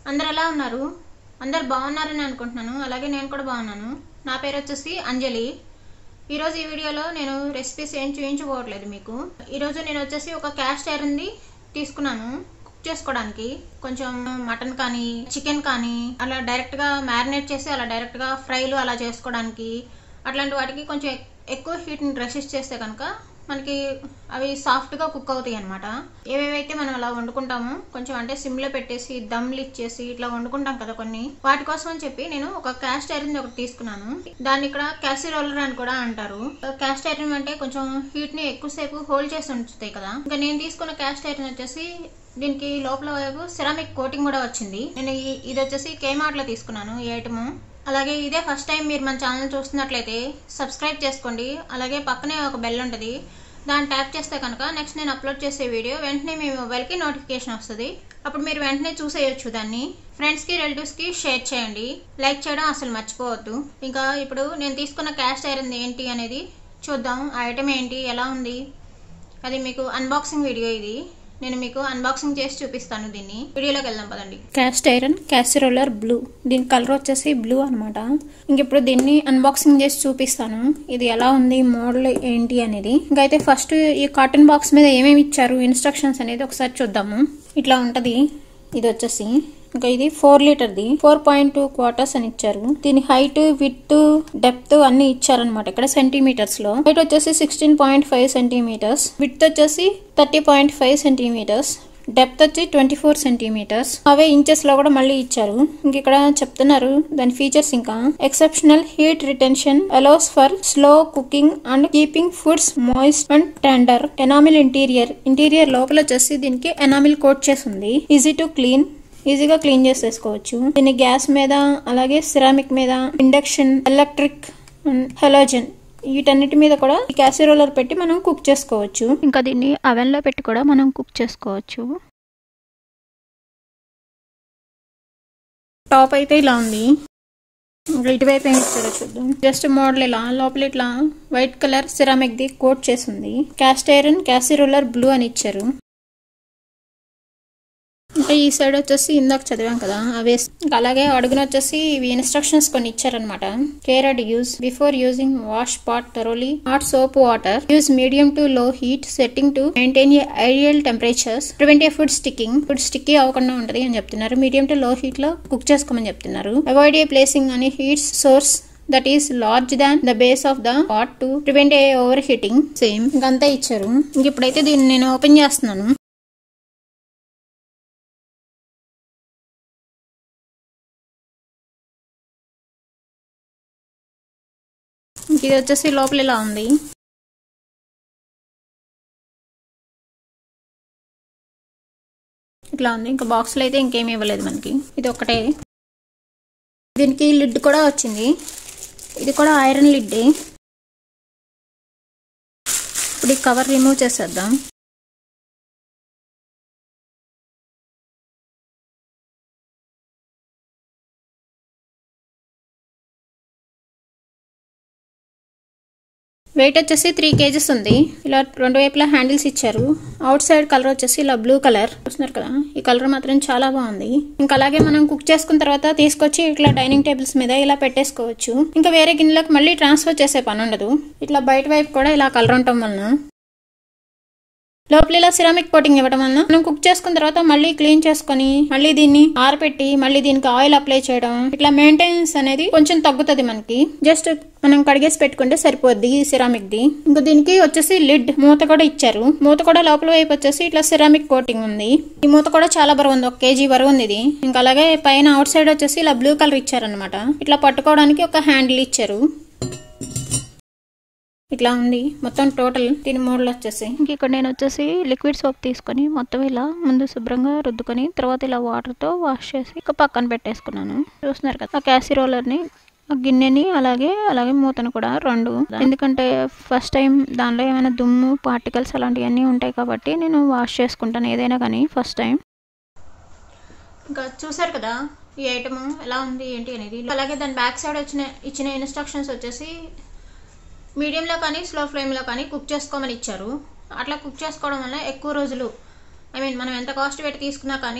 అందరు ఎలా ఉన్నారు అందరు బాగున్నారని అనుకుంటున్నాను అలాగే నేను కూడా బాగున్నాను నా పేరు వచ్చేసి అంజలి ఈరోజు ఈ వీడియోలో నేను రెసిపీస్ ఏం చూపించబోవట్లేదు మీకు ఈరోజు నేను వచ్చేసి ఒక క్యాస్ట్ ఐరన్ది తీసుకున్నాను కుక్ చేసుకోవడానికి కొంచెం మటన్ కానీ చికెన్ కానీ అలా డైరెక్ట్గా మ్యారినేట్ చేసి అలా డైరెక్ట్గా ఫ్రైలు అలా చేసుకోవడానికి అట్లాంటి వాటికి కొంచెం ఎక్- ఎక్కువ హీట్ని రెసిస్ట్ చేస్తే కనుక మనకి అవి సాఫ్ట్గా కుక్ అవుతాయి అనమాట ఏవేవైతే మనం అలా వండుకుంటామో కొంచెం అంటే సిమ్లో పెట్టేసి దమ్లు ఇచ్చేసి ఇట్లా వండుకుంటాం కదా కొన్ని వాటి కోసం అని చెప్పి నేను ఒక క్యాస్ట్ ఐరన్ ఒకటి తీసుకున్నాను దాన్ని ఇక్కడ క్యాసీ రోలర్ అని కూడా అంటారు క్యాస్ట్ ఐరన్ అంటే కొంచెం హీట్ ని ఎక్కువసేపు హోల్డ్ చేసి ఉంచుతాయి కదా ఇంకా నేను తీసుకున్న క్యాస్ట్ ఐరన్ వచ్చేసి దీనికి లోపల వైపు సిరామిక్ కోటింగ్ కూడా వచ్చింది నేను ఈ- ఇది వచ్చేసి కేమార్ట్ లో తీసుకున్నాను ఈ ఐటమ్ అలాగే ఇదే ఫస్ట్ టైం మీరు మన ఛానల్ చూస్తున్నట్లయితే సబ్స్క్రైబ్ చేసుకోండి అలాగే పక్కనే ఒక బెల్ ఉంటుంది దాన్ని ట్యాప్ చేస్తే కనుక నెక్స్ట్ నేను అప్లోడ్ చేసే వీడియో వెంటనే మీ మొబైల్కి నోటిఫికేషన్ వస్తుంది అప్పుడు మీరు వెంటనే చూసేయొచ్చు దాన్ని ఫ్రెండ్స్కి రిలేటివ్స్కి షేర్ చేయండి లైక్ చేయడం అసలు మర్చిపోవద్దు ఇంకా ఇప్పుడు నేను తీసుకున్న క్యాస్ట్ ఐరన్ ఏంటి అనేది చూద్దాం ఆ ఐటమ్ ఏంటి ఎలా ఉంది అది మీకు అన్బాక్సింగ్ వీడియో ఇది నేను మీకు అన్బాక్సింగ్ చేసి చూపిస్తాను దీన్ని వీడియోలోకి వెళ్దాం పదండి క్యాస్ట్ ఐరన్ క్యాసిరోలర్ బ్లూ దీని కలర్ వచ్చేసి బ్లూ అనమాట ఇంక ఇప్పుడు దీన్ని అన్బాక్సింగ్ చేసి చూపిస్తాను ఇది ఎలా ఉంది మోడల్ ఏంటి అనేది ఇంకైతే ఫస్ట్ ఈ కాటన్ బాక్స్ మీద ఏమేమి ఇచ్చారు ఇన్స్ట్రక్షన్స్ అనేది ఒకసారి చూద్దాము ఇట్లా ఉంటది ఇది వచ్చేసి ఇంకా ఇది ఫోర్ లీటర్ది ఫోర్ పాయింట్ టూ క్వార్టర్స్ అని ఇచ్చారు దీని హైట్ విత్ డెప్త్ అన్ని ఇచ్చారనమాట ఇక్కడ సెంటీమీటర్స్ లో హైట్ వచ్చేసి sixteen point five centimetres with వచ్చేసి thirty point five centimetres depth వచ్చి ట్వంటీ ఫోర్ సెంటీమీటర్స్ అవే ఇంచెస్ లో కూడా మళ్ళీ ఇచ్చారు ఇంక ఇక్కడ చెప్తున్నారు దాని ఫీచర్స్ ఇంకా exceptional heat retention allows for slow cooking and keeping foods moist and tender enamel interior interior లోపల వచ్చేసి దీనికి ఎనామిల్ కోట్ చేసి ఉంది ఈజీ టు క్లీన్ ఈజీగా క్లీన్ చేసేసుకోవచ్చు దీన్ని గ్యాస్ మీద అలాగే సిరామిక్ మీద ఇండక్షన్ ఎలక్ట్రిక్ హెలోజన్ వీటన్నిటి మీద కూడా ఈ క్యాసిరోలర్ పెట్టి మనం కుక్ చేసుకోవచ్చు ఇంకా దీన్ని అవెన్ లో పెట్టి కూడా మనం కుక్ చేసుకోవచ్చు టాప్ అయితే ఇలా ఉంది ఇంకా ఇటువైపు ఏం ఇచ్చారో చూద్దాం జస్ట్ మోడల్ ఇలా లోపల ఇట్లా వైట్ కలర్ సిరామిక్ ది కోట్ చేసింది క్యాస్ట్ ఐరన్ క్యాసిరోలర్ బ్లూ అని ఇచ్చారు ఇంకా ఈ సైడ్ వచ్చేసి ఇందాక చదివాం కదా అవే ఇంకా అలాగే అడుగున వచ్చేసి ఇవి ఇన్స్ట్రక్షన్స్ కొన్ని ఇచ్చారనమాట care and use before using wash pot thoroughly hot soap water use medium to low heat setting to maintain a ideal temperatures prevent a food sticking food sticky అవ్వకుండా ఉంటది అని చెప్తున్నారు మీడియం టు లో హీట్ లో cook చేసుకోమని చెప్తున్నారు avoid a placing అని heat source that is large than the base of the pot to prevent a over heating same ఇంకంతా ఇచ్చారు ఇంక ఇప్పుడైతే దీన్ని నేను ఓపెన్ చేస్తున్నాను ఇంక ఇది వచ్చేసి లోపల ఇలా ఉంది ఇట్లా ఉంది ఇంకా బాక్స్లో అయితే ఇంకేమీ ఇవ్వలేదు మనకి ఇది ఒకటే దీనికి లిడ్ కూడా వచ్చింది ఇది కూడా ఐరన్ లిడ్డే ఇప్పుడు ఈ కవర్ రిమూవ్ చేసేద్దాం వెయిట్ వచ్చేసి త్రీ కేజెస్ ఉంది ఇలా రెండు వైపులా హ్యాండిల్స్ ఇచ్చారు అవుట్ సైడ్ కలర్ వచ్చేసి ఇలా బ్లూ కలర్ చూస్తున్నారు కదా ఈ కలర్ మాత్రం చాలా బాగుంది ఇంకా అలాగే మనం కుక్ చేసుకున్న తర్వాత తీసుకొచ్చి ఇట్లా డైనింగ్ టేబుల్స్ మీద ఇలా పెట్టేసుకోవచ్చు ఇంకా వేరే గిన్నెలకు మళ్ళీ ట్రాన్స్ఫర్ చేసే పని ఉండదు ఇట్లా బయట వైపు కూడా ఇలా కలర్ ఉండటం వలన లోపల ఇలా సిరామిక్ కోటింగ్ ఇవ్వడం వలన మనం కుక్ చేసుకున్న తర్వాత మళ్ళీ క్లీన్ చేసుకొని మళ్ళీ దీన్ని ఆరపెట్టి మళ్ళీ దీనికి ఆయిల్ అప్లై చేయడం ఇట్లా మెయింటెనెన్స్ అనేది కొంచెం తగ్గుతుంది మనకి జస్ట్ మనం కడిగేసి పెట్టుకుంటే సరిపోద్ది ఈ సిరామిక్ ది ఇంకా దీనికి వచ్చేసి లిడ్ మూత కూడా ఇచ్చారు మూత కూడా లోపల వైపు వచ్చేసి ఇట్లా సిరామిక్ కోటింగ్ ఉంది ఈ మూత కూడా చాలా బరువు ఉంది ఒక కేజీ బరువు ఉంది ఇది ఇంకా అలాగే పైన అవుట్ సైడ్ వచ్చేసి ఇలా బ్లూ కలర్ ఇచ్చారనమాట ఇట్లా పట్టుకోవడానికి ఒక హ్యాండిల్ ఇచ్చారు ఇట్లా ఉంది మొత్తం టోటల్ దీని మోడల్ వచ్చేసి ఇంక ఇక్కడ నేను వచ్చేసి లిక్విడ్ సోప్ తీసుకొని మొత్తం ఇలా ముందు శుభ్రంగా రుద్దుకొని తర్వాత ఇలా వాటర్ తో వాష్ చేసి ఇక పక్కన పెట్టేసుకున్నాను చూస్తున్నారు కదా ఆ క్యాసీ రోలర్ ని ఆ గిన్నెని అలాగే అలాగే మూతను కూడా రెండు ఎందుకంటే ఫస్ట్ టైం దానిలో ఏమైనా దుమ్ము పార్టికల్స్ అలాంటివన్నీ ఉంటాయి కాబట్టి నేను వాష్ చేసుకుంటాను ఏదైనా కానీ ఫస్ట్ టైం ఇంకా చూసారు కదా ఈ ఐటమ్ ఎలా ఉంది ఏంటి అనేది అలాగే దాని బ్యాక్ సైడ్ వచ్చిన ఇచ్చిన ఇన్స్ట్రక్షన్స్ వచ్చేసి మీడియంలో కానీ స్లో ఫ్లేమ్లో కానీ కుక్ చేసుకోమని ఇచ్చారు అట్లా కుక్ చేసుకోవడం వల్ల ఎక్కువ రోజులు ఐ మీన్ మనం ఎంత కాస్ట్ పెట్టి తీసుకున్నా కానీ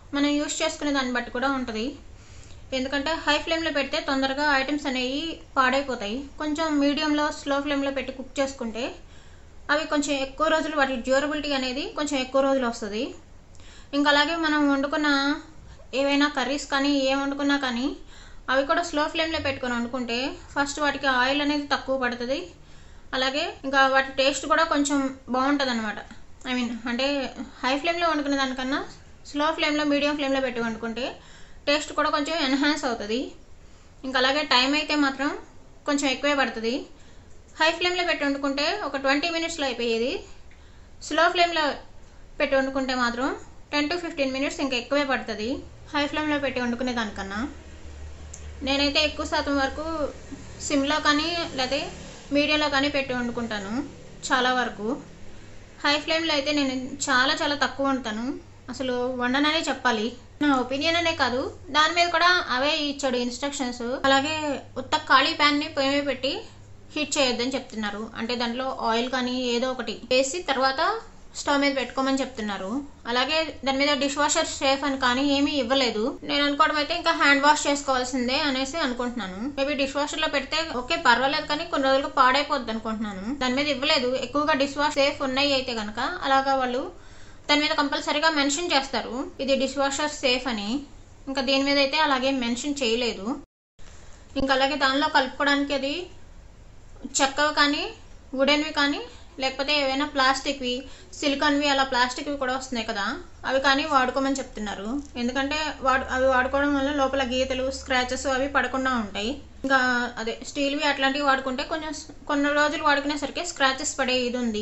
మనం యూస్ చేసుకునే దాన్ని బట్టి కూడా ఉంటుంది ఎందుకంటే హై ఫ్లేమ్లో పెడితే తొందరగా ఐటమ్స్ అనేవి పాడైపోతాయి కొంచెం మీడియంలో స్లో ఫ్లేమ్లో పెట్టి కుక్ చేసుకుంటే అవి కొంచెం ఎక్కువ రోజులు వాటి డ్యూరబిలిటీ అనేది కొంచెం ఎక్కువ రోజులు వస్తుంది ఇంకా అలాగే మనం వండుకున్న ఏవైనా కర్రీస్ కానీ ఏం వండుకున్నా కానీ అవి కూడా స్లో ఫ్లేమ్లో పెట్టుకొని వండుకుంటే ఫస్ట్ వాటికి ఆయిల్ అనేది తక్కువ పడుతుంది అలాగే ఇంకా వాటి టేస్ట్ కూడా కొంచెం బాగుంటుంది అనమాట ఐ మీన్ అంటే హై ఫ్లేమ్లో వండుకునే దానికన్నా స్లో ఫ్లేమ్లో మీడియం ఫ్లేమ్లో పెట్టి వండుకుంటే టేస్ట్ కూడా కొంచెం ఎన్హాన్స్ అవుతుంది ఇంకా అలాగే టైం అయితే మాత్రం కొంచెం ఎక్కువే పడుతుంది హై ఫ్లేమ్లో పెట్టి వండుకుంటే ఒక ట్వంటీ మినిట్స్లో అయిపోయేది స్లో ఫ్లేమ్లో పెట్టి వండుకుంటే మాత్రం టెన్ టు ఫిఫ్టీన్ మినిట్స్ ఇంకా ఎక్కువే పడుతుంది హై ఫ్లేమ్లో పెట్టి వండుకునే దానికన్నా నేనైతే ఎక్కువ శాతం వరకు సిమ్లో కానీ లేదా మీడియంలో కానీ పెట్టి వండుకుంటాను చాలా వరకు హై ఫ్లేమ్లో అయితే నేను చాలా చాలా తక్కువ వండుతాను అసలు వండననే చెప్పాలి నా ఒపీనియన్ అనే కాదు దాని మీద కూడా అవే ఇచ్చాడు ఇన్స్ట్రక్షన్స్ అలాగే ఉత్త ఖాళీ ప్యాన్ని పొయ్యి మీద పెట్టి హీట్ చేయొద్దని చెప్తున్నారు అంటే దాంట్లో ఆయిల్ కానీ ఏదో ఒకటి వేసి తర్వాత స్టవ్ మీద పెట్టుకోమని చెప్తున్నారు అలాగే దాని మీద డిష్ వాషర్ సేఫ్ అని కానీ ఏమీ ఇవ్వలేదు నేను అనుకోవడం అయితే ఇంకా హ్యాండ్ వాష్ చేసుకోవాల్సిందే అనేసి అనుకుంటున్నాను మేబీ డిష్ వాషర్ లో పెడితే ఓకే పర్వాలేదు కానీ కొన్ని రోజులకు పాడైపోద్ది అనుకుంటున్నాను దాని మీద ఇవ్వలేదు ఎక్కువగా డిష్ వాష్ సేఫ్ ఉన్నాయి అయితే కనుక అలాగా వాళ్ళు దాని మీద కంపల్సరీగా మెన్షన్ చేస్తారు ఇది డిష్ వాషర్ సేఫ్ అని ఇంకా దీని మీద అయితే అలాగే మెన్షన్ చేయలేదు ఇంకా అలాగే దానిలో కలుపుకోవడానికి అది చెక్కవి కానీ వుడెన్వి కానీ లేకపోతే ఏవైనా ప్లాస్టిక్వి సిలికాన్వి అలా ప్లాస్టిక్వి కూడా వస్తున్నాయి కదా అవి కానీ వాడుకోమని చెప్తున్నారు ఎందుకంటే వాడు అవి వాడుకోవడం వల్ల లోపల గీతలు స్క్రాచెస్ అవి పడకుండా ఉంటాయి ఇంకా అదే స్టీల్వి అట్లాంటివి వాడుకుంటే కొంచెం కొన్ని రోజులు వాడుకునేసరికి స్క్రాచెస్ పడే ఇది ఉంది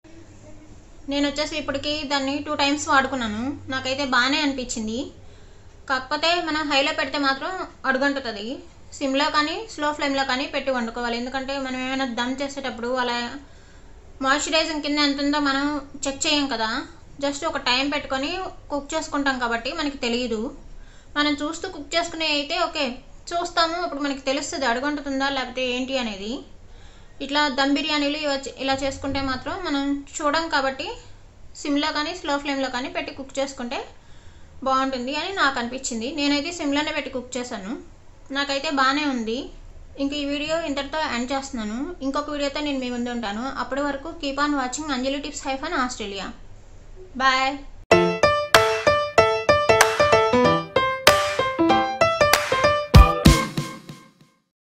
నేను వచ్చేసి ఇప్పటికి దాన్ని టూ టైమ్స్ వాడుకున్నాను నాకైతే బాగానే అనిపించింది కాకపోతే మనం హైలో పెడితే మాత్రం అడుగంటుతుంది సిమ్లో కానీ స్లో ఫ్లేమ్లో కానీ పెట్టి వండుకోవాలి ఎందుకంటే మనం ఏమైనా దమ్ చేసేటప్పుడు అలా మాయిశ్చరైజింగ్ కింద ఎంత ఉందో మనం చెక్ చేయం కదా జస్ట్ ఒక టైం పెట్టుకొని కుక్ చేసుకుంటాం కాబట్టి మనకి తెలియదు మనం చూస్తూ కుక్ చేసుకునే అయితే ఓకే చూస్తాము అప్పుడు మనకి తెలుస్తుంది అడుగంటుతుందా లేకపోతే ఏంటి అనేది ఇట్లా దమ్ బిర్యానీలు ఇవ- ఇలా చేసుకుంటే మాత్రం మనం చూడం కాబట్టి సిమ్లో కానీ స్లో ఫ్లేమ్లో కానీ పెట్టి కుక్ చేసుకుంటే బాగుంటుంది అని నాకు అనిపించింది నేనైతే సిమ్లోనే పెట్టి కుక్ చేశాను నాకైతే బాగానే ఉంది ఇంక ఈ వీడియో ఇంతటితో ఎండ్ చేస్తున్నాను ఇంకొక వీడియోతో నేను మీ ముందు ఉంటాను అప్పటి వరకు keep on watching Anjali tips hyphen Australia bye